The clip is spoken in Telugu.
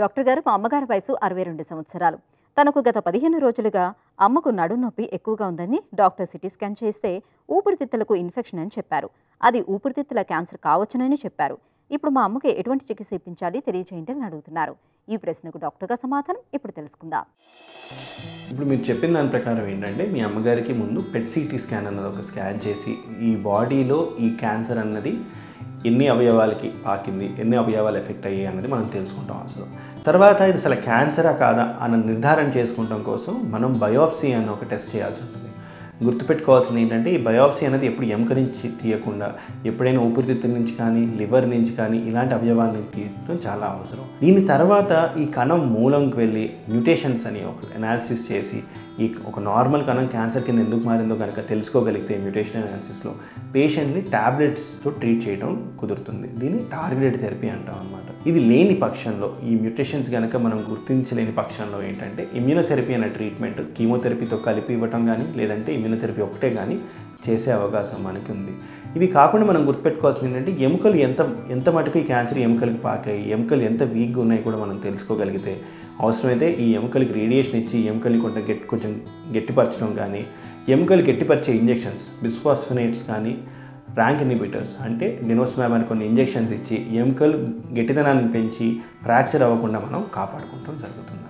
డాక్టర్ గారు మా అమ్మగారి వయసు అరవై రెండు సంవత్సరాలు తనకు గత పదిహేను రోజులుగా అమ్మకు నడుం నొప్పి ఎక్కువగా ఉందని డాక్టర్ సిటీ స్కాన్ చేస్తే ఊపిరితిత్తులకు ఇన్ఫెక్షన్ అని చెప్పారు అది ఊపిరితిత్తుల క్యాన్సర్ కావచ్చునని చెప్పారు ఇప్పుడు మా అమ్మకి ఎటువంటి చికిత్స ఇప్పించాలి తెలియజేయండి అని అడుగుతున్నారు ఈ ప్రశ్నకు డాక్టర్గా సమాధానం ఇప్పుడు తెలుసుకుందాం ఇప్పుడు మీరు చెప్పిన దాని ప్రకారం ఏంటంటే మీ అమ్మగారికి ముందు పెట్ సిటీ స్కాన్ అన్నది ఒక స్కాన్ చేసి ఈ బాడీలో ఈ క్యాన్సర్ అన్నది ఎన్ని అవయవాలకి పాకింది ఎన్ని అవయవాలు ఎఫెక్ట్ అయ్యాయి అన్నది మనం తెలుసుకుంటాం అసలు తర్వాత ఇది అసలు క్యాన్సరా కాదా అన్న నిర్ధారణ చేసుకుంటాం కోసం మనం బయోప్సీ అన్న ఒక టెస్ట్ చేయాల్సి ఉంటుంది గుర్తుపెట్టుకోవాల్సింది ఏంటంటే ఈ బయోప్సీ అనేది ఎప్పుడు ఎముక నుంచి తీయకుండా ఎప్పుడైనా ఊపిరితిత్తుల నుంచి కానీ లివర్ నుంచి కానీ ఇలాంటి అవయవాల నుంచి తీయడం చాలా అవసరం దీని తర్వాత ఈ కణం మూలంకి వెళ్ళి మ్యూటేషన్స్ అని ఒక అనాలిసిస్ చేసి ఈ ఒక నార్మల్ కణం క్యాన్సర్ కింద ఎందుకు మారిందో కనుక తెలుసుకోగలిగితే మ్యూటేషన్ అనాలిసిస్లో పేషెంట్ని టాబ్లెట్స్తో ట్రీట్ చేయడం కుదురుతుంది దీన్ని టార్గెటెడ్ థెరపీ అంటాం అనమాట ఇది లేని పక్షంలో ఈ మ్యూటేషన్స్ కనుక మనం గుర్తించలేని పక్షంలో ఏంటంటే ఇమ్యూనోథెరపీ అనే ట్రీట్మెంట్ కీమోథెరపీతో కలిపి ఇవ్వటం కానీ లేదంటే ఇమ్యూనోథెరపీ ఒకటే కానీ చేసే అవకాశం మనకి ఉంది ఇవి కాకుండా మనం గుర్తుపెట్టుకోవాల్సింది ఏంటంటే ఎముకలు ఎంత ఎంత మటుకు ఈ క్యాన్సర్ ఎముకలకి పాకాయి ఎముకలు ఎంత వీక్గా ఉన్నాయి కూడా మనం తెలుసుకోగలిగితే అవసరమైతే ఈ ఎముకలకి రేడియేషన్ ఇచ్చి ఎముకల్ని కొంచెం గట్టి కొంచెం గట్టిపరచడం కానీ ఎముకలు గట్టిపరిచే ఇంజెక్షన్స్ బిస్ఫాస్ఫినేట్స్ కానీ ర్యాంక్ ఇన్హిబిటర్స్ అంటే డినోస్మాబ్ అని కొన్ని ఇంజెక్షన్స్ ఇచ్చి ఎముకలు గట్టిదనాన్ని పెంచి ఫ్రాక్చర్ అవ్వకుండా మనం కాపాడుకుంటాం జరుగుతుంది